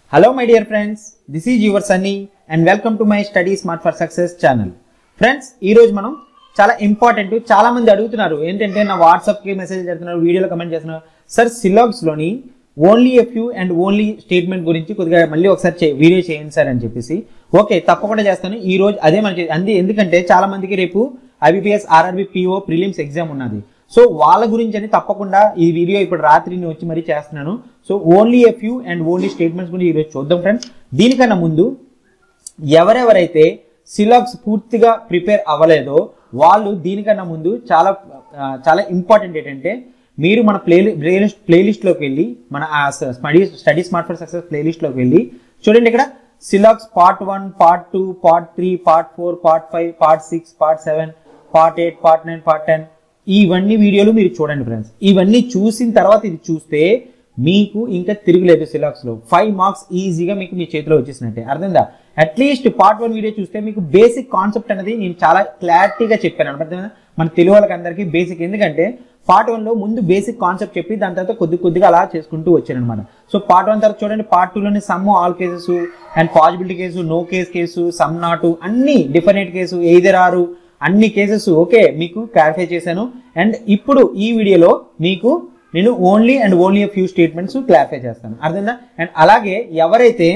Hello my dear friends, this is your Sunny and welcome to my Study Smart for Success channel friends ఈ రోజు మనం చాలా important చాలా మంది అడుగుతున్నారు ఏంటంటే నా వాట్సాప్ కి మెసేజ్ చేస్తున్నారు వీడియోలో కమెంట్ చేస్తున్నారు సార్ సిలాగ్స్ లోని only a few and only statement గురించి కొద్దిగా మళ్ళీ ఒకసారి చే- వీడియో చేయండి సార్ అని చెప్పేసి ఓకే తప్పకుండా చేస్తాను ఈ రోజు అదే మనకి అంది ఎందుకంటే చాలా మందికి రేపు IBPS RRB PO prelims exam ఉన్నది సో వాళ్ళ గురించి అని తప్పకుండా ఈ వీడియో ఇప్పుడు రాత్రి నేను వచ్చి మరీ చేస్తున్నాను so only a few and only statements గురించి ఈరోజు చూద్దాం ఫ్రెండ్స్ దీనికన్నా ముందు ఎవరెవరైతే సిలాగ్స్ పూర్తిగా ప్రిపేర్ అవ్వలేదో వాళ్ళు దీనికన్నా ముందు చాలా ఆ, చాలా ఇంపార్టెంట్ ఏంటంటే మీరు మన ప్లే ప్లేలిస్ట్ ప్లేలిస్ట్లోకి వెళ్ళి మన study study smart for success ప్లేలిస్ట్లోకి వెళ్ళి చూడండి ఇక్కడ syllogisms part one part two part three part four part five part six part seven part eight part nine part ten ఇవన్నీ వీడియోలు మీరు చూడండి ఫ్రెండ్స్ ఇవన్నీ చూసిన తర్వాత ఇది చూస్తే మీకు ఇంకా తిరగలేదు సిలాక్స్ లో ఫైవ్ మార్క్స్ ఈజీగా మీకు మీ చేతిలో వచ్చేసినట్టే అర్థమైందా అట్లీస్ట్ పార్ట్ వన్ వీడియో చూస్తే మీకు బేసిక్ కాన్సెప్ట్ అనేది నేను చాలా క్లారిటీగా చెప్పాను అర్థమైందా మన తెలుగు వాళ్ళకి అందరికీ బేసిక్ ఎందుకంటే పార్ట్ వన్ లో ముందు బేసిక్ కాన్సెప్ట్ చెప్పి దాని తర్వాత కొద్ది కొద్దిగా అలా చేసుకుంటూ వచ్చాను అనమాట సో పార్ట్ వన్ తర్వాత చూడండి పార్ట్ టూలోని some all cases and possibility case no case case some not అన్ని డిఫరెంట్ కేసు ఎయిదర్ ఆరు అన్ని కేసెస్ ఓకే మీకు క్లారిఫై చేశాను అండ్ ఇప్పుడు ఈ వీడియోలో మీకు నేను only and only few statements clarify చేస్తాను అర్థమైందా అండ్ అలాగే ఎవరైతే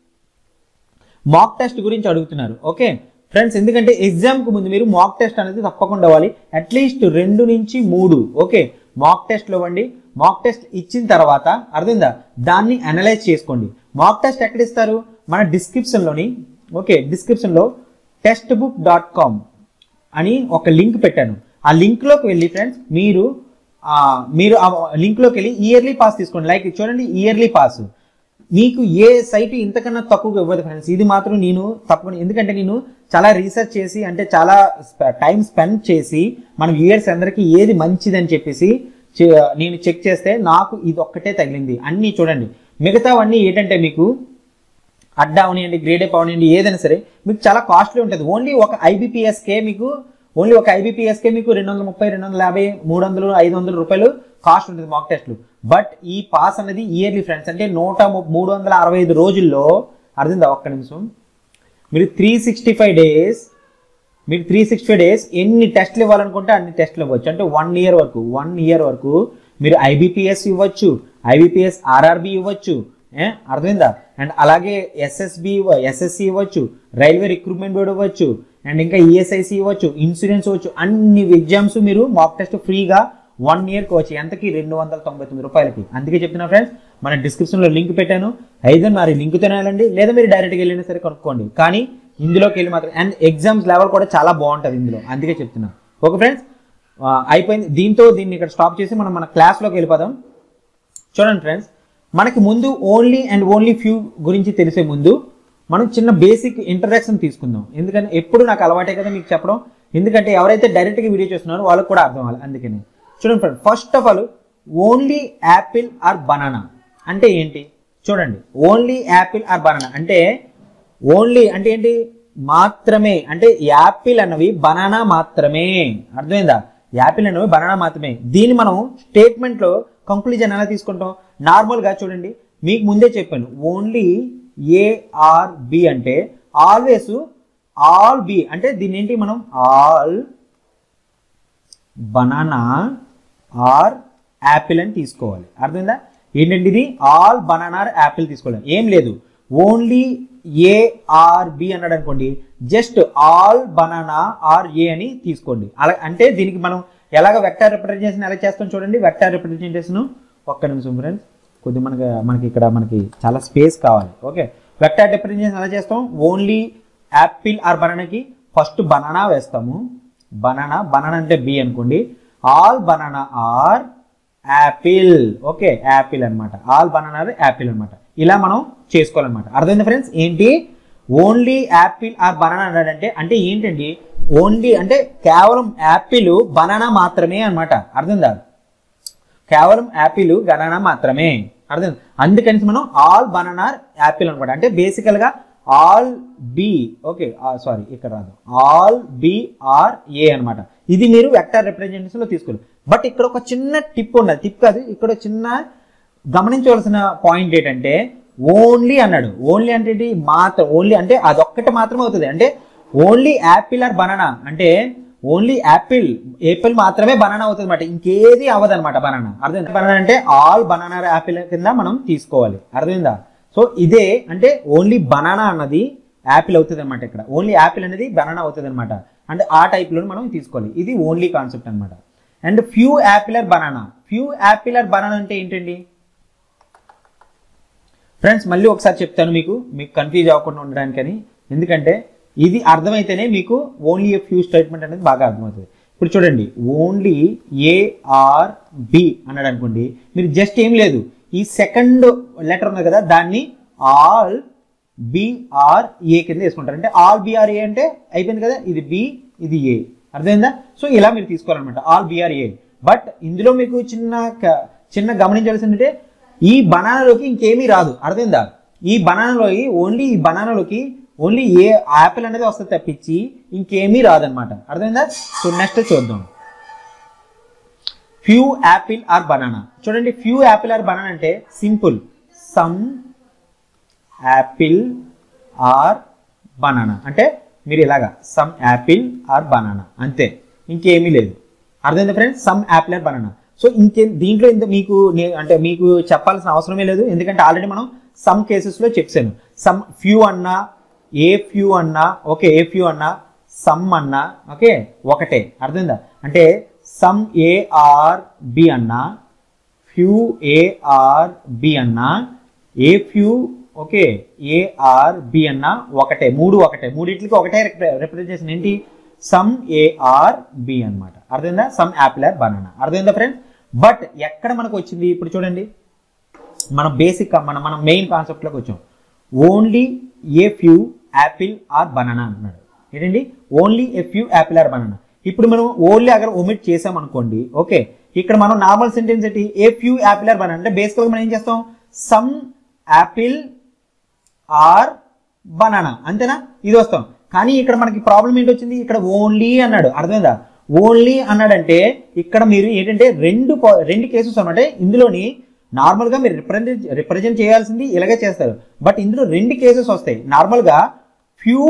మాక్ టెస్ట్ గురించి అడుగుతున్నారు ఓకే ఫ్రెండ్స్ ఎందుకంటే ఎగ్జామ్ కు ముందు మీరు మాక్ టెస్ట్ అనేది తప్పకుండా అవ్వాలి అట్లీస్ట్ రెండు నుంచి మూడు ఓకే మాక్ టెస్ట్ లో ఇవ్వండి మాక్ టెస్ట్ ఇచ్చిన తర్వాత అర్థమైందా దాన్ని అనలైజ్ చేసుకోండి మాక్ టెస్ట్ ఎక్కడ ఇస్తారు మన డిస్క్రిప్షన్ లోని ఓకే డిస్క్రిప్షన్ లో టెక్స్ట్ బుక్ డాట్ కామ్ అని ఒక లింక్ పెట్టాను ఆ లింక్ లోకి వెళ్ళి ఫ్రెండ్స్ మీరు ఆ, మీరు ఆ లింక్ లోకి వెళ్ళి ఇయర్లీ పాస్ తీసుకోండి లైక్ చూడండి ఇయర్లీ పాస్ మీకు ఏ సైట్ ఇంతకన్నా తక్కువగా ఇవ్వదు ఫ్రెండ్స్ ఇది మాత్రం నేను తప్పకుండా ఎందుకంటే నేను చాలా రీసెర్చ్ చేసి అంటే చాలా టైం స్పెండ్ చేసి మన వ్యూయర్స్ అందరికీ ఏది మంచిదని చెప్పేసి చే- నేను చెక్ చేస్తే నాకు ఇది ఒక్కటే తగిలింది అన్నీ చూడండి మిగతావన్నీ ఏంటంటే మీకు అడ్డా అవనివ్వండి గ్రేడప్ అవనివ్వండి ఏదైనా సరే మీకు చాలా కాస్ట్లీ ఉంటుంది ఓన్లీ ఒక ఐబీపీఎస్కే మీకు ఓన్లీ ఒక ఐబీపీఎస్కే మీకు రెండు వందల ముప్పై రెండు వందల యాభై మూడు వందలు ఐదు వందల రూపాయలు కాస్ట్ ఉంటుంది మాక్ టెస్ట్లు బట్ ఈ పాస్ అనేది ఇయర్లీ ఫ్రెండ్స్ అంటే నూట ము- మూడు వందల అరవై ఐదు రోజుల్లో అర్థందా ఒక్క నిమిషం మీరు త్రీ సిక్స్టీ ఫైవ్ డేస్ మీరు త్రీ సిక్స్టీ ఫైవ్ డేస్ ఎన్ని టెస్ట్లు ఇవ్వాలనుకుంటే అన్ని టెస్ట్లు ఇవ్వచ్చు అంటే వన్ ఇయర్ వరకు వన్ ఇయర్ వరకు మీరు ఐబీపీఎస్ ఇవ్వచ్చు ఐబీపీఎస్ ఆర్ఆర్బి ఇవ్వచ్చు ఏ అర్థమైందా అండ్ అలాగే ఎస్ఎస్బి ఎస్ఎస్సి ఇవ్వచ్చు రైల్వే రిక్రూట్మెంట్ బోర్డు ఇవ్వచ్చు అండ్ ఇంకా ఈఎస్ఐసి ఇవ్వచ్చు ఇన్సూరెన్స్ ఇవ్వచ్చు అన్ని ఎగ్జామ్స్ మీరు మాక్ టెస్ట్ ఫ్రీగా వన్ ఇయర్కి వచ్చి ఎంతకి రెండు వందల తొంభై తొమ్మిది రూపాయలకి అందుకే చెప్తున్నా ఫ్రెండ్స్ మన డిస్క్రిప్షన్లో లింక్ పెట్టాను అయితే మరి లింక్తో వెళ్ళండి లేదా మీరు డైరెక్ట్గా వెళ్ళినా సరే కొనుక్కోండి కానీ ఇందులోకి వెళ్ళి మాత్రం అండ్ ఎగ్జామ్స్ లెవెల్ కూడా చాలా బాగుంటుంది ఇందులో అందుకే చెప్తున్నా ఓకే ఫ్రెండ్స్ అయిపోయింది దీంతో దీన్ని ఇక్కడ స్టాప్ చేసి మనం మన క్లాస్లోకి వెళ్ళిపోదాం చూడండి ఫ్రెండ్స్ మనకి ముందు ఓన్లీ అండ్ ఓన్లీ ఫ్యూ గురించి తెలిసే ముందు మనం చిన్న బేసిక్ ఇంట్రడక్షన్ తీసుకుందాం ఎందుకంటే ఎప్పుడు నాకు అలవాటే కదా మీకు చెప్పడం ఎందుకంటే ఎవరైతే డైరెక్ట్గా వీడియో చూస్తున్నారో వాళ్ళకి కూడా అర్థం అవ్వాలి అందుకని చూడండి friend first of all only apple are banana అంటే ఏంటి చూడండి ఓన్లీ యాపిల్ ఆర్ బనానా అంటే ఓన్లీ అంటే ఏంటి మాత్రమే అంటే యాపిల్ అన్నవి బనానా మాత్రమే అర్థమైందా యాపిల్ అన్నవి బనానా మాత్రమే దీన్ని మనం స్టేట్మెంట్ లో కంక్లూజన్ ఎలా తీసుకుంటాం నార్మల్ గా చూడండి మీకు ముందే చెప్పాను ఓన్లీ ఏఆర్ బి అంటే ఆల్వేస్ ఆల్ బి అంటే దీన్ని ఏంటి మనం ఆల్ బనానా ఆర్ యాపిల్ అని తీసుకోవాలి అర్థమైందా ఏంటంటే ఇది ఆల్ బనానా ఆర్ యాపిల్ తీసుకోవాలి ఏం లేదు ఓన్లీ ఏ ఆర్ బి అన్నాడు అనుకోండి just all banana are A అని తీసుకోండి అలా అంటే దీనికి మనం ఎలాగ వెక్టార్ రిప్రజెంటేషన్ ఎలా చేస్తాం చూడండి వెక్టార్ రిప్రజెంటేషన్ ఒక్క నిమిషం ఫ్రెండ్స్ కొద్దిగా మనకి మనకి ఇక్కడ మనకి చాలా స్పేస్ కావాలి ఓకే వెక్టార్ రిప్రజెంటేషన్ ఎలా చేస్తాం ఓన్లీ యాపిల్ ఆర్ బనానాకి ఫస్ట్ బనానా వేస్తాము బనానా బనానా అంటే బి అనుకోండి all banana are apple okay apple అన్నమాట ఆల్ బనానా ఆర్ యాపిల్ అన్నమాట ఇలా మనం చేసుకోవాలన్నమాట అర్థమైంది ఫ్రెండ్స్ ఏంటి ఓన్లీ యాపిల్ ఆర్ బనానా అన్నాడంటే అంటే ఏంటండి ఓన్లీ అంటే కేవలం యాపిల్ బనానా మాత్రమే అన్నమాట అర్థమైందా కేవలం యాపిల్ బనానా మాత్రమే అర్థం అందుకని మనం ఆల్ బనానా యాపిల్ అనమాట అంటే బేసికల్ గా ఆల్ బి ఓకే సారీ ఇక్కడ రాదు ఆల్ బి ఆర్ ఏ అనమాట ఇది మీరు వెక్టర్ రిప్రజెంటేషన్ లో తీసుకోవాలి బట్ ఇక్కడ ఒక చిన్న టిప్ ఉన్నది టిప్ కాదు ఇక్కడ ఒక చిన్న గమనించవలసిన పాయింట్ ఏంటంటే ఓన్లీ అన్నాడు ఓన్లీ అంటే ఏంటి? మాత్రం ఓన్లీ అంటే అదొక్కటి మాత్రమే అవుతుంది అంటే ఓన్లీ యాపిల్ ఆర్ బనానా అంటే ఓన్లీ యాపిల్ ఏపిల్ మాత్రమే బనానా అవుతుంది అనమాట ఇంకేది అవ్వదు అనమాట బనానా అర్థమైంది బనానా అంటే ఆల్ బనానా యాపిల్ కింద మనం తీసుకోవాలి అర్థమైందా సో ఇదే అంటే ఓన్లీ బనానా అన్నది యాపిల్ అవుతుంది అనమాట ఇక్కడ ఓన్లీ యాపిల్ అనేది బనానా అవుతుంది అనమాట అంటే ఆ టైప్లో మనం తీసుకోవాలి ఇది ఓన్లీ కాన్సెప్ట్ అనమాట and few apple are banana few apple are banana అంటే ఏంటండి ఫ్రెండ్స్ మళ్ళీ ఒకసారి చెప్తాను మీకు మీకు కన్ఫ్యూజ్ అవ్వకుండా ఉండడానికని ఎందుకంటే ఇది అర్థమైతేనే మీకు ఓన్లీ ఏ ఫ్యూ స్టేట్మెంట్ అనేది బాగా అర్థమవుతుంది ఇప్పుడు చూడండి ఓన్లీ ఏఆర్ బి అన్నాడు అనుకోండి మీరు జస్ట్ ఏం లేదు ఈ సెకండ్ లెటర్ ఉంది కదా దాన్ని ఆల్ బిఆర్ ఏ కింద వేసుకుంటారు అంటే ఆల్ బిఆర్ ఏ అంటే అయిపోయింది కదా ఇది బి ఇది ఏ అర్థమైందా సో ఇలా మీరు తీసుకోవాలన్నమాట ఆల్ బిఆర్ ఏ బట్ ఇందులో మీకు చిన్న క- చిన్న గమనించాల్సిందంటే ఈ బనానాలోకి ఇంకేమీ రాదు అర్థమైందా ఈ బనానాలోకి ఓన్లీ ఈ బనానాలోకి ఓన్లీ ఏ యాపిల్ అనేది వస్తుంది తప్పించి ఇంకేమీ రాదనమాట అర్థమైందా సో నెక్స్ట్ చూద్దాం ఫ్యూ యాపిల్ ఆర్ బనానా చూడండి ఫ్యూ యాపిల్ ఆర్ బనానా అంటే simple some apple are banana అంటే మీరు ఇలాగా సమ్ యాపిల్ ఆర్ బనానా అంతే ఇంకేమీ లేదు అర్థమైందా friends some apple are banana so ఇంకే దీంట్లో ఇంత మీకు నే- అంటే మీకు చెప్పాల్సిన అవసరమే లేదు ఎందుకంటే ఆల్రెడీ మనం సమ్ కేసెస్లో చెప్పాను సమ్ ఫ్యూ అన్నా ఏ ఫ్యూ అన్నా ఓకే ఏ ఫ్యూ అన్నా సమ్ అన్నా ఓకే ఒకటే అర్థమైందా అంటే సమ్ ఏఆర్ బి అన్నా ఫ్యూ ఏఆర్ బి అన్నా a few okay A are B అన్నా ఒకటే మూడు ఒకటే మూడింటికి ఒకటే రిప్రజెంటేషన్ ఏంటి సమ్ ఏఆర్ బి అన్నమాట అర్థమైందా సమ్ యాపిల్ ఆర్ బనానా అర్థమైందా ఫ్రెండ్స్ బట్ ఎక్కడ మనకు వచ్చింది ఇప్పుడు చూడండి మన బేసిక్ మన మన మెయిన్ కాన్సెప్ట్లోకి వచ్చాం only a few apple are banana అంటున్నాడు ఏంటండి only a few apple are banana ఇప్పుడు మనం ఓన్లీ అగర్ ఒమిట్ చేసాం అనుకోండి ఓకే ఇక్కడ మనం నార్మల్ సెంటెన్స్ ఏంటి a few apple are banana అంటే బేసికల్గా మనం ఏం చేస్తాం సమ్ యాపిల్ ఆర్ బనానా అంతేనా ఇది వస్తాం కానీ ఇక్కడ మనకి ప్రాబ్లం ఏంటి వచ్చింది ఇక్కడ ఓన్లీ అన్నాడు అర్థమైందా ఓన్లీ అన్నాడంటే ఇక్కడ మీరు ఏంటంటే రెండు పా- రెండు కేసెస్ అనమాట ఇందులోని నార్మల్గా మీరు రిప్రజెంట్ రిప్రజెంట్ చేయాల్సింది ఇలాగే చేస్తారు బట్ ఇందులో రెండు కేసెస్ వస్తాయి నార్మల్గా ఫ్యూ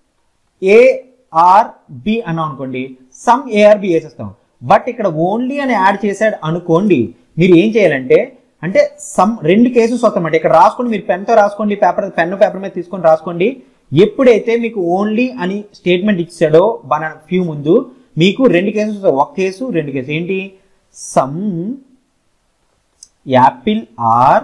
ఏఆర్ బి అన్నాం అనుకోండి సమ్ ఏఆర్ బి వేసేస్తాం బట్ ఇక్కడ ఓన్లీ అని యాడ్ చేశాడు అనుకోండి మీరు ఏం చేయాలంటే అంటే సమ్ రెండు కేసెస్ వస్తాయన్నమాట ఇక్కడ రాసుకోండి మీరు పెన్తో రాసుకోండి పేపర్ పెన్ పేపర్ మీద తీసుకొని రాసుకోండి ఎప్పుడైతే మీకు ఓన్లీ అని స్టేట్మెంట్ ఇచ్చాడో మన ఫ్యూ ముందు మీకు రెండు కేసెస్ వస్తాయి ఒక కేసు రెండు కేసు ఏంటి సమ్ యాపిల్ ఆర్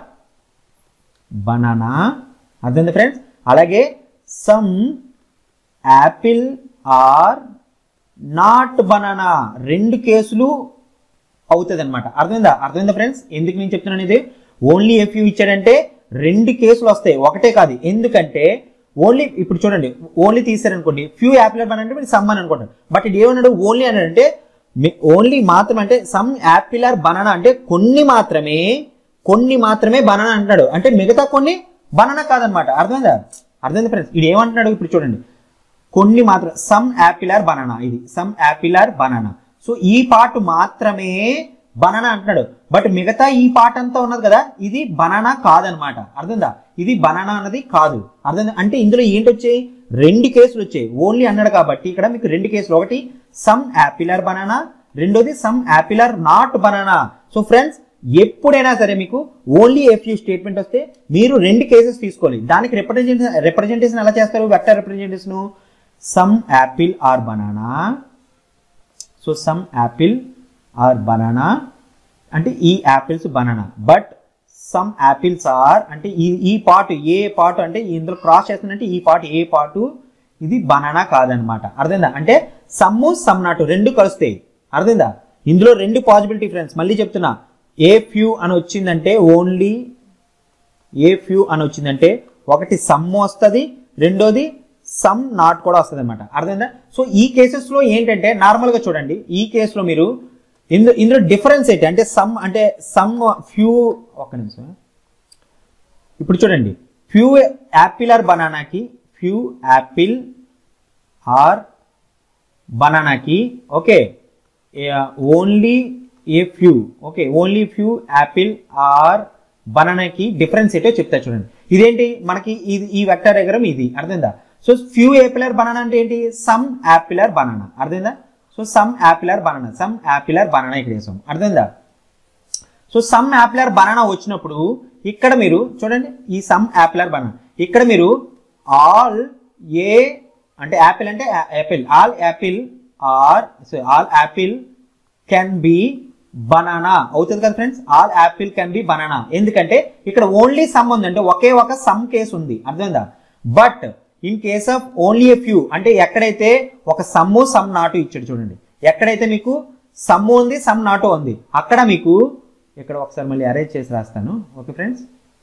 బనానా అర్థమైంది ఫ్రెండ్స్ అలాగే some apple are not banana రెండు కేసులు అవుతుంది అనమాట అర్థమైందా అర్థమైందా ఫ్రెండ్స్ ఎందుకు నేను చెప్తున్నాను ఇది ఓన్లీ ఎఫ్ యూ ఇచ్చాడంటే రెండు కేసులు వస్తాయి ఒకటే కాదు ఎందుకంటే ఓన్లీ ఇప్పుడు చూడండి ఓన్లీ తీసారనుకోండి ఫ్యూ యాపిల్ బనానా అంటే మీరు సమ్ అని అనుకుంటారు బట్ ఇది ఏమన్నాడు ఓన్లీ అన్నాడంటే ఓన్లీ మాత్రమే అంటే సమ్ యాపిల్ ఆర్ బనానా అంటే కొన్ని మాత్రమే కొన్ని మాత్రమే బనానా అంటున్నాడు అంటే మిగతా కొన్ని బనానా కాదనమాట అర్థమైందా అర్థమైంది ఫ్రెండ్స్ ఇది ఏమంటున్నాడు ఇప్పుడు చూడండి కొన్ని మాత్రం సమ్ యాపిల్ ఆర్ బనానా ఇది some apple are banana so ఈ పార్ట్ మాత్రమే బనానా అంటున్నాడు బట్ మిగతా ఈ పార్ట్ అంతా ఉన్నది కదా ఇది బనానా కాదనమాట అర్థందా ఇది బనానా అన్నది కాదు అర్థం అంటే ఇందులో ఏంటి వచ్చాయి రెండు కేసులు వచ్చాయి ఓన్లీ అన్నాడు కాబట్టి ఇక్కడ మీకు రెండు కేసులు ఒకటి సమ్ యాపిల్ ఆర్ బనానా రెండోది some apple are not banana so friends ఎప్పుడైనా సరే మీకు ఓన్లీ ఎఫ్ యూ స్టేట్మెంట్ వస్తే మీరు రెండు కేసెస్ తీసుకోవాలి దానికి రిప్రజెంటేషన్ రిప్రజెంటేషన్ ఎలా చేస్తారు vector representation some apple are banana so some apple are banana అంటే ఈ apples banana but some apples are అంటే ఈ ఈ పార్ట్ ఏ పార్ట్ అంటే ఇందులో క్రాస్ చేస్తుందంటే ఈ పార్ట్ ఏ పార్ట్ ఇది బనానా కాదనమాట అర్థమైందా అంటే సమ్ము సమ్ నాటు రెండు కలుస్తాయి అర్థమైందా ఇందులో రెండు పాసిబిలిటీ ఫ్రెండ్స్ మళ్ళీ చెప్తున్నా ఏ ఫ్యూ అని వచ్చిందంటే ఓన్లీ ఏ ఫ్యూ అని వచ్చిందంటే ఒకటి సమ్ వస్తుంది రెండోది సమ్ నాట్ కూడా వస్తుంది అనమాట అర్థమైందా సో ఈ కేసెస్లో ఏంటంటే నార్మల్గా చూడండి ఈ కేసులో మీరు ఇందులో ఇందులో డిఫరెన్స్ ఏంటి అంటే సమ్ అంటే సమ్ ఫ్యూ ఒక్క నిమిషం ఇప్పుడు చూడండి ఫ్యూ యాపిల్ ఆర్ బనానాకి ఫ్యూ యాపిల్ ఆర్ బనానాకి okay only a few okay only few apple are బనానాకి డిఫరెన్స్ ఏంటో చెప్తా చూడండి ఇదేంటి మనకి ఇది ఈ వెక్టర్ డయాగ్రామ్ ఇది అర్థమైందా సో ఫ్యూ యాపిలర్ బనానా అంటే ఏంటి సమ్ యాపిలర్ బనానా అర్థమైందా so some apple are banana some apple are banana ఇక్కడ వేసాం అర్థమైందా సో సమ్ యాపిలర్ బనానా వచ్చినప్పుడు ఇక్కడ మీరు చూడండి ఈ సమ్ యాపిలర్ బనానా ఇక్కడ మీరు ఆల్ ఏ అంటే యాపిల్ అంటే apple all apple are all apple can be banana అవుతుంది కదా friends all apple can be banana ఎందుకంటే ఇక్కడ ఓన్లీ సమ్ ఉంది అంటే ఒకే ఒక సమ్ కేసు ఉంది అర్థమైందా but in case of only a few అంటే ఎక్కడైతే ఒక సమ్ము సమ్ నాటు ఇచ్చాడు చూడండి ఎక్కడైతే మీకు సమ్ము ఉంది సమ్ నాటు ఉంది అక్కడ మీకు ఇక్కడ ఒకసారి మళ్ళీ అరేంజ్ చేసి రాస్తాను ఓకే ఫ్రెండ్స్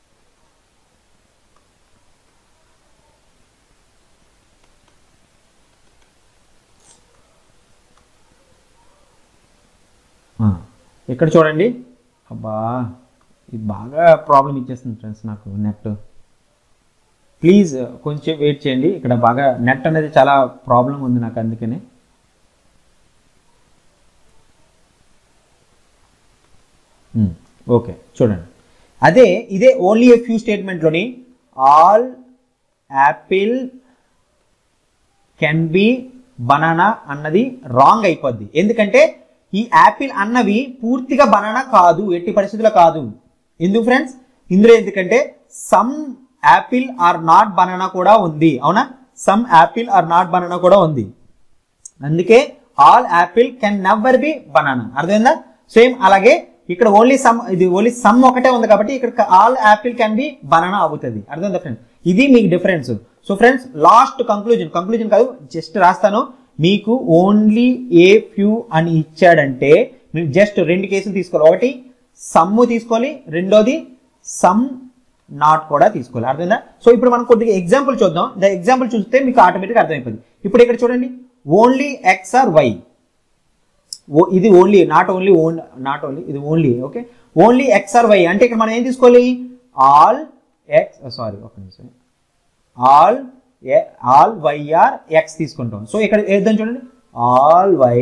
ఆ, ఇక్కడ చూడండి అబ్బా ఇది బాగా ప్రాబ్లం ఇచ్చేస్తుంది ఫ్రెండ్స్ నాకు నెట్ ప్లీజ్ కొంచెం వెయిట్ చేయండి ఇక్కడ బాగా నెట్ అనేది చాలా ప్రాబ్లం ఉంది నాకు అందుకని ఓకే చూడండి అదే ఇదే ఓన్లీ ఏ ఫ్యూ స్టేట్మెంట్లోని all apple can be banana అన్నది రాంగ్ అయిపోద్ది ఎందుకంటే ఈ యాపిల్ అన్నవి పూర్తిగా బనానా కాదు ఎట్టి పరిస్థితుల్లో కాదు ఎందుకు ఫ్రెండ్స్ ఇందులో ఎందుకంటే some apple are not banana కూడా ఉంది అవునా some apple are not banana కూడా ఉంది అందుకే all apple can never be banana అర్థమైందా సేమ్ అలాగే ఇక్కడ ఓన్లీ సమ్ ఇది ఓన్లీ సమ్ ఒకటే ఉంది కాబట్టి ఇక్కడ all apple can be banana అవుతుంది అర్థమైందా ఫ్రెండ్స్ ఇది మీకు difference so friends last conclusion conclusion కాదు జస్ట్ రాస్తాను మీకు ఓన్లీ ఏ ఫ్యూ అని ఇచ్చాడంటే మీరు జస్ట్ రెండు కేసులు తీసుకోవాలి ఒకటి సమ్ము తీసుకోవాలి రెండోది సమ్ నాట్ కూడా తీసుకోవాలి అర్థమైందా సో ఇప్పుడు మనం కొద్దిగా ఎగ్జాంపుల్ చూద్దాం ద ఎగ్జాంపుల్ చూస్తే మీకు ఆటోమేటిక్గా అర్థమైపోయింది ఇప్పుడు ఇక్కడ చూడండి ఓన్లీ ఎక్స్ ఆర్ వై ఓ ఇది only not only own not only ఇది only okay only X are Y అంటే ఇక్కడ మనం ఏం తీసుకోవాలి ఆల్ ఎక్స్ సారీ ఒక నిమిషం all all Y are X తీసుకుంటాం సో ఇక్కడ ఏద్దాం చూడండి ఆల్ వై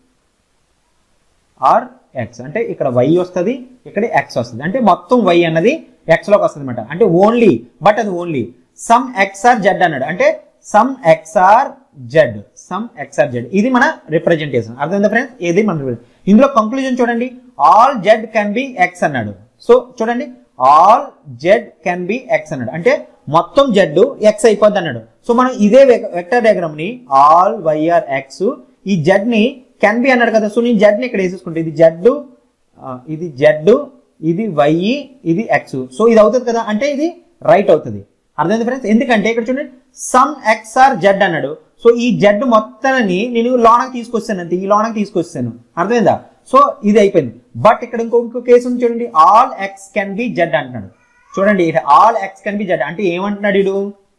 ఆర్ ఎక్స్ అంటే ఇక్కడ వై వస్తుంది ఇక్కడ ఎక్స్ వస్తుంది అంటే మొత్తం వై అన్నది ఎక్స్ లోకి వస్తుంది అనమాట అంటే ఓన్లీ బట్ అది only some X are Z అన్నాడు అంటే some X are Z some X are Z ఇది మన రిప్రజెంటేషన్ అర్థమైందా ఫ్రెండ్స్ ఇది మన represent- ఇందులో కంక్లూజన్ చూడండి all Z can be X అన్నాడు సో చూడండి all Z can be X అన్నాడు అంటే మొత్తం జెడ్ ఎక్స్ అయిపోద్ది అన్నాడు సో మనం ఇదే వెక్టర్ డయాగ్రామ్ ని ఆల్ వైఆర్ ఎక్స్ ఈ జెడ్ ని కెన్ బి అన్నాడు కదా సో నేను జెడ్ ని ఇక్కడ వేసేసుకుంటే ఇది జెడ్ ఇది జెడ్ ఇది వై ఇది ఎక్స్ సో ఇది అవుతుంది కదా అంటే ఇది రైట్ అవుతుంది అర్థమైంది ఫ్రెండ్స్ ఎందుకంటే ఇక్కడ చూడండి సమ్ ఎక్స్ ఆర్ జెడ్ అన్నాడు సో ఈ జెడ్ మొత్తాన్ని నేను లోనకి తీసుకొస్తాను అంతే ఈ లోనకి తీసుకొస్తాను అర్థమైందా సో ఇది అయిపోయింది బట్ ఇక్కడ ఇంకో ఇంకో కేసు ఉంది చూడండి all X can be Z అంటున్నాడు చూడండి all X can be Z అంటే ఏమంటున్నాడు ఇడు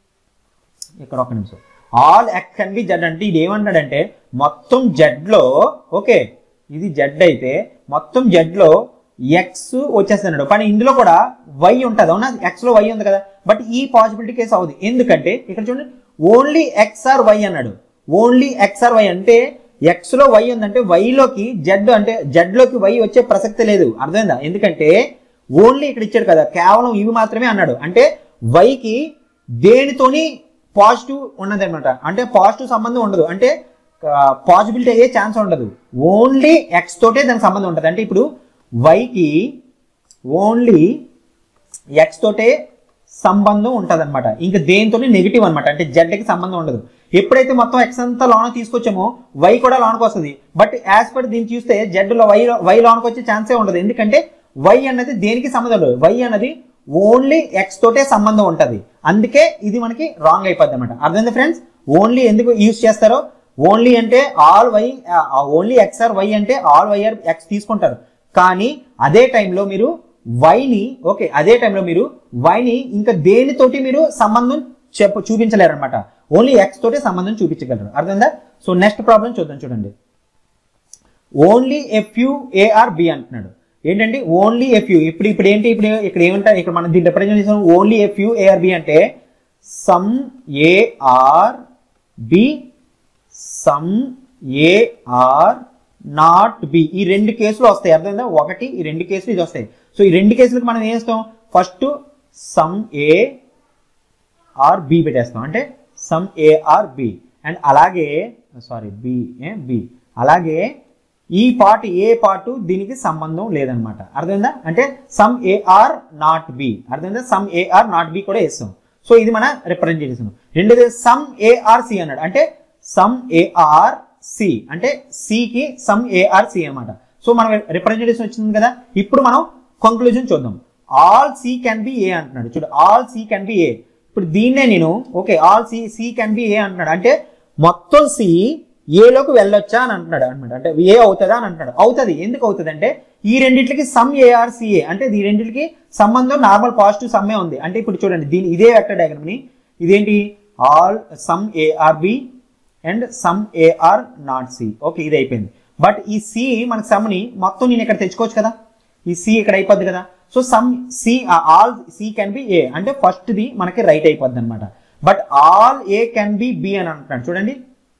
ఇక్కడ ఒక నిమిషం all X can be Z అంటే ఇది ఏమంటాడంటే మొత్తం జెడ్ లో ఓకే ఇది జెడ్ అయితే మొత్తం జెడ్ లో ఎక్స్ వచ్చేస్తున్నాడు కానీ ఇందులో కూడా వై ఉంటుంది అవునా ఎక్స్ లో వై ఉంది కదా బట్ ఈ పాసిబిలిటీ కేసు అవుతుంది ఎందుకంటే ఇక్కడ చూడండి ఓన్లీ ఎక్స్ ఆర్ వై అన్నాడు ఓన్లీ ఎక్స్ ఆర్ వై అంటే ఎక్స్ లో వై ఉందంటే y లోకి జెడ్ అంటే జెడ్ లోకి వై వచ్చే ప్రసక్తి లేదు అర్థమైందా ఎందుకంటే ఓన్లీ ఇక్కడ ఇచ్చాడు కదా కేవలం ఇవి మాత్రమే అన్నాడు అంటే వైకి దేనితోని పాజిటివ్ ఉన్నది అనమాట అంటే పాజిటివ్ సంబంధం ఉండదు అంటే పాజిబిలిటీ అయ్యే ఛాన్స్ ఉండదు ఓన్లీ ఎక్స్ తోటే దానికి సంబంధం ఉంటుంది అంటే ఇప్పుడు వైకి ఓన్లీ ఎక్స్ తోటే సంబంధం ఉంటుంది అనమాట ఇంకా దేనితో నెగిటివ్ అనమాట అంటే Z కి సంబంధం ఉండదు ఎప్పుడైతే మొత్తం ఎక్స్ అంతా లోన తీసుకొచ్చామో వై కూడా లోనకి వస్తుంది బట్ యాజ్ పర్ దీన్ని చూస్తే జెడ్ లో వై వై లోనకి వచ్చే ఛాన్సే ఉండదు ఎందుకంటే వై అన్నది దేనికి సంబంధం లేదు వై అన్నది ఓన్లీ ఎక్స్ తోటే సంబంధం ఉంటది అందుకే ఇది మనకి రాంగ్ అయిపోద్ది అనమాట అర్థమైంది ఫ్రెండ్స్ ఓన్లీ ఎందుకు యూజ్ చేస్తారో ఓన్లీ అంటే all Y only X are Y అంటే ఆల్ వై ఆర్ ఎక్స్ తీసుకుంటారు కానీ అదే టైంలో మీరు వైని ఓకే అదే టైంలో మీరు వైని ఇంకా దేనితోటి మీరు సంబంధం చెప్ప చూపించలేరు అనమాట ఓన్లీ ఎక్స్ తోటే సంబంధం చూపించగలరు అర్థమైందా సో నెక్స్ట్ ప్రాబ్లం చూద్దాం చూడండి only F few A are B అంటున్నాడు ఏంటంటే ఓన్లీ ఎఫ్ యూ ఇప్పుడు ఇప్పుడు ఏంటి ఇప్పుడు ఇక్కడ ఏమంటారు ఇక్కడ మనం దీన్ని రిప్రజెంట్ చేసాం only F few A are B అంటే some A are B some A are not B ఈ రెండు కేసులు వస్తాయి అర్థమైందా ఒకటి ఈ రెండు కేసులు ఇది వస్తాయి సో ఈ రెండు కేసులకు మనం ఏం చేస్తాం first some A are B పెట్టేస్తాం అంటే some A are B and అలాగే సారీ బి బి అలాగే ఈ పార్ట్ ఏ పార్ట్ దీనికి సంబంధం లేదనమాట అర్థమైందా అంటే some A are not B అర్థమైందా some A are not B కూడా వేస్తాం సో ఇది మన రిప్రజెంటేషన్ రెండోది సమ్ ఏఆర్ సి అన్నాడు అంటే సమ్ ఏఆర్ సి అంటే సికి సమ్ ఏఆర్ సి అనమాట సో మనం రిప్రజెంటేషన్ వచ్చింది కదా ఇప్పుడు మనం కంక్లూజన్ చూద్దాం all C can be A అంటున్నాడు చూడు all C can be A ఇప్పుడు దీన్నే నేను okay all C C can be A అంటున్నాడు అంటే మొత్తం సి ఏలోకి వెళ్ళొచ్చా అని అంటున్నాడు అనమాట అంటే ఏ అవుతుందా అని అంటున్నాడు అవుతుంది ఎందుకు అవుతుంది అంటే ఈ రెండింటికి సమ్ ఏఆర్సిఏ అంటే ఈ రెండింటికి సంబంధం నార్మల్ పాజిటివ్ సమ్మే ఉంది అంటే ఇప్పుడు చూడండి దీని ఇదే వెక్టర్ డయాగ్రామ్ ని ఇదేంటి all some A are B and some A are not C okay ఇది అయిపోయింది బట్ ఈ సి మన సమ్ ని మొత్తం నేను ఇక్కడ తెచ్చుకోవచ్చు కదా ఈ సి ఇక్కడ అయిపోద్ది కదా so some C all C can be A అంటే ఫస్ట్ ది మనకి రైట్ అయిపోద్ది అనమాట but all A can be B B అంటున్నాడు చూడండి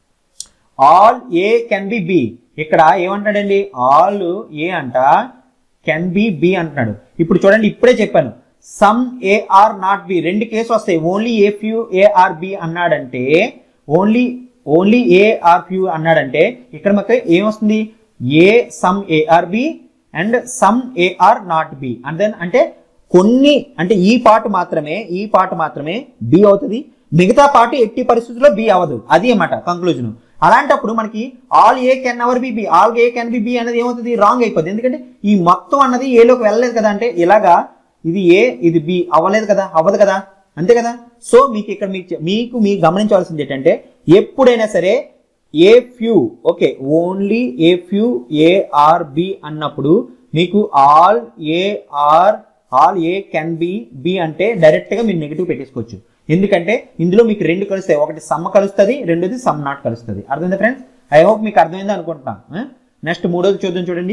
all A can be B ఇక్కడ ఏమంటాడండి ఆల్ ఏ అంట కెన్ బి బి అంటున్నాడు ఇప్పుడు చూడండి ఇప్పుడే చెప్పాను సమ్ ఏఆర్ నాట్ బి రెండు కేసు వస్తాయి only a few A are B అన్నాడంటే ఓన్లీ ఓన్లీ ఏఆర్ ఫ్యూ అన్నాడంటే ఇక్కడ మాకు ఏమొస్తుంది ఏ some A are B and some A are not B and then అంటే కొన్ని అంటే ఈ పార్ట్ మాత్రమే ఈ పార్ట్ మాత్రమే బి అవుతుంది మిగతా పార్ట్ ఎట్టి పరిస్థితుల్లో బి అవ్వదు అది అన్నమాట కంక్లూజన్ అలాంటప్పుడు మనకి all A can or B B all A can be B అనేది ఏమవుతుంది రాంగ్ అయిపోతుంది ఎందుకంటే ఈ మొత్తం అన్నది ఏలోకి వెళ్ళలేదు కదా అంటే ఇలాగా ఇది ఏ ఇది బి అవ్వలేదు కదా అవ్వదు కదా అంతే కదా సో మీకు ఇక్కడ మీకు మీకు మీ గమనించవలసింది ఏంటంటే ఎప్పుడైనా సరే a few okay only a few A are B అన్నప్పుడు మీకు all A are all A can be B అంటే డైరెక్ట్ గా మీరు నెగిటివ్ పెట్టేసుకోవచ్చు ఎందుకంటే ఇందులో మీకు రెండు కలుస్తాయి ఒకటి సమ్ కలుస్తుంది రెండోది సమ్ నాట్ కలుస్తుంది అర్థమైందా ఫ్రెండ్స్ ఐ హోప్ మీకు అర్థమైంది అనుకుంటున్నాను నెక్స్ట్ మూడోది చూద్దాం చూడండి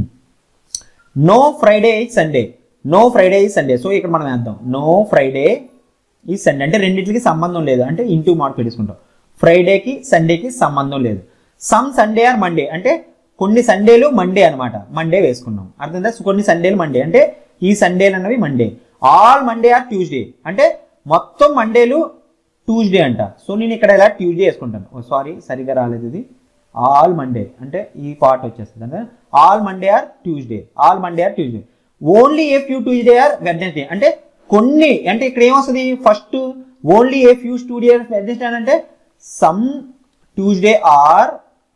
no Friday is Sunday no Friday is Sunday so ఇక్కడ మనం వేద్దాం నో ఫ్రైడే ఈ సండే అంటే రెండింటికి సంబంధం లేదు అంటే ఇంటూ మార్క్ పెట్టేసుకుంటాం ఫ్రైడేకి సండేకి సంబంధం లేదు సమ్ సండే ఆర్ మండే అంటే కొన్ని సండేలు మండే అన్నమాట మండే వేసుకున్నాం అర్థమైందా సో కొన్ని సండేలు మండే అంటే ఈ సండేలు అన్నవి Monday all Monday are Tuesday అంటే మొత్తం మండేలు ట్యూస్డే అంట సో నేను ఇక్కడ ఇలా ట్యూస్డే వేసుకుంటాను ఓ సారీ సరిగా రాలేదు ఇది ఆల్ మండే అంటే ఈ పార్ట్ వచ్చేస్తుంది అంటే all Monday are Tuesday all Monday are Tuesday only a few Tuesday are Wednesday అంటే కొన్ని అంటే ఇక్కడ ఏమొస్తుంది first only a few studio Wednesday అంటే some Tuesday are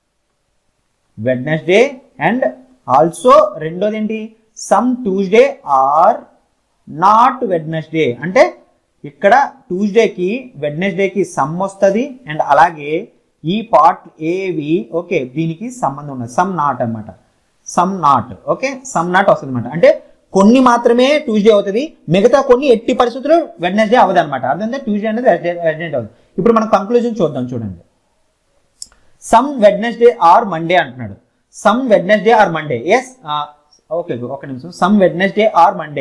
Wednesday and also రెండోది ఏంటి some Tuesday are not Wednesday అంటే ఇక్కడ ట్యూస్డేకి వెడ్నెస్డేకి సమ్ వస్తుంది అండ్ అలాగే ఈ పార్ట్ ఏవి ఓకే దీనికి సంబంధం ఉన్నది సమ్ నాట్ అన్నమాట some not okay some not వస్తుంది అనమాట అంటే కొన్ని మాత్రమే ట్యూస్డే అవుతుంది మిగతా కొన్ని ఎట్టి పరిస్థితుల్లో వెడ్నెస్డే అవ్వదు అనమాట అర్థంటే ట్యూస్డే అనేది వెడ్నెస్డే అవుతుంది ఇప్పుడు మనం కంక్లూజన్ చూద్దాం చూడండి సమ్ వెడ్నెస్డే ఆర్ మండే అంటున్నాడు some Wednesday are Monday yes okay ఒక నిమిషం some Wednesday are Monday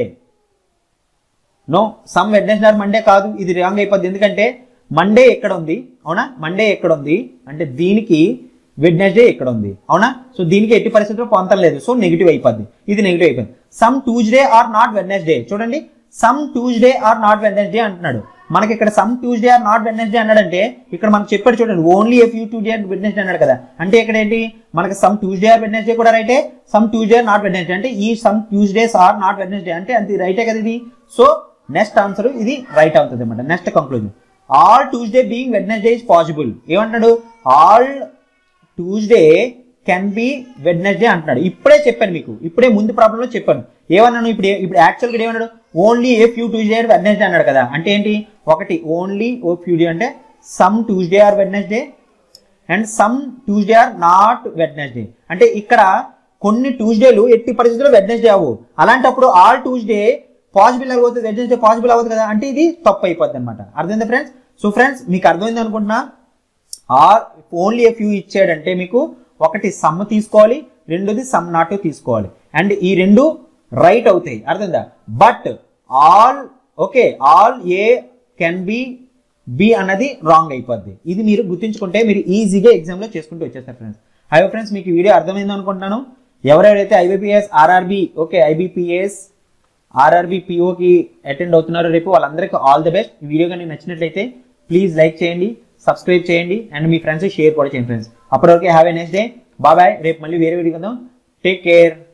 no some Wednesday are Monday కాదు ఇది రాంగ్ అయిపోద్ది ఎందుకంటే మండే ఎక్కడ ఉంది అవునా మండే ఎక్కడ ఉంది అంటే దీనికి వెడ్నెస్డే ఎక్కడ ఉంది అవునా సో దీనికి ఎట్టి పరిస్థితుల్లో పొంతం లేదు సో నెగిటివ్ అయిపోద్ది ఇది నెగిటివ్ అయిపోయింది some Tuesday are not Wednesday చూడండి some Tuesday are not Wednesday అంటున్నాడు మనకి ఇక్కడ some Tuesday are not Wednesday అన్నాడంటే ఇక్కడ మనకు చెప్పాడు చూడండి only F few Tuesday and Wednesday అన్నాడు కదా అంటే ఇక్కడ ఏంటి మనకి సమ్ ట్యూస్డే ఆర్ వెడ్నెస్డే కూడా రైటే some Tuesday are not Wednesday అంటే ఈ some Tuesdays are not Wednesday అంటే అంతే రైటే కదా ఇది సో నెక్స్ట్ ఆన్సర్ ఇది రైట్ అవుతుంది అనమాట next conclusion all Tuesday being Wednesday is possible ఏమంటాడు all Tuesday can be Wednesday అంటున్నాడు ఇప్పుడే చెప్పాను మీకు ఇప్పుడే ముందు ప్రాబ్లంలో చెప్పాను ఏమన్నాను ఇప్పుడు ఏ- ఇప్పుడు యాక్చువల్గా ఏమన్నాడు only a few Tuesday Wednesday అన్నాడు కదా అంటే ఏంటి ఒకటి ఓన్లీ ఓ ఫ్యూ డే అంటే some Tuesday are Wednesday and some Tuesday are not Wednesday అంటే ఇక్కడ కొన్ని ట్యూస్డేలు ఎట్టి పరిస్థితుల్లో వెడ్నెస్డే అవ్వు అలాంటప్పుడు ఆల్ ట్యూస్డే పాసిబుల్ అవుతుంది వెడ్నెస్డే పాసిబుల్ అవ్వదు కదా అంటే ఇది తప్పు అయిపోద్ది అనమాట అర్థమైందా ఫ్రెండ్స్ సో ఫ్రెండ్స్ మీకు అర్థమైంది అనుకుంటున్నా ఆర్ ఓన్లీ ఎ ఫ్యూ ఇచ్చాడంటే మీకు ఒకటి సమ్ తీసుకోవాలి రెండోది సమ్ నాట్ తీసుకోవాలి అండ్ ఈ రెండు రైట్ అవుతాయి అర్థమైందా but all okay all A can be B అన్నది రాంగ్ అయిపోద్ది ఇది మీరు గుర్తుంచుకుంటే మీరు ఈజీగా ఎగ్జామ్లో చేసుకుంటూ వచ్చేస్తారు ఫ్రెండ్స్ హై ఫ్రెండ్స్ మీకు ఈ వీడియో అర్థమైంది అనుకుంటున్నాను ఎవరెవరైతే IBPS RRB okay IBPS RRB పిఓకి అటెండ్ అవుతున్నారో రేపు వాళ్ళందరికీ ఆల్ ది బెస్ట్ ఈ వీడియో కానీ నచ్చినట్లయితే ప్లీజ్ లైక్ చేయండి సబ్స్క్రైబ్ చేయండి అండ్ మీ ఫ్రెండ్స్ షేర్ కూడా చేయండి ఫ్రెండ్స్ అప్పటివరకు హ్యావ్ ఎ నెక్స్ట్ డే బాబాయ్ రేపు మళ్ళీ వేరే వీడియో కదా టేక్ కేర్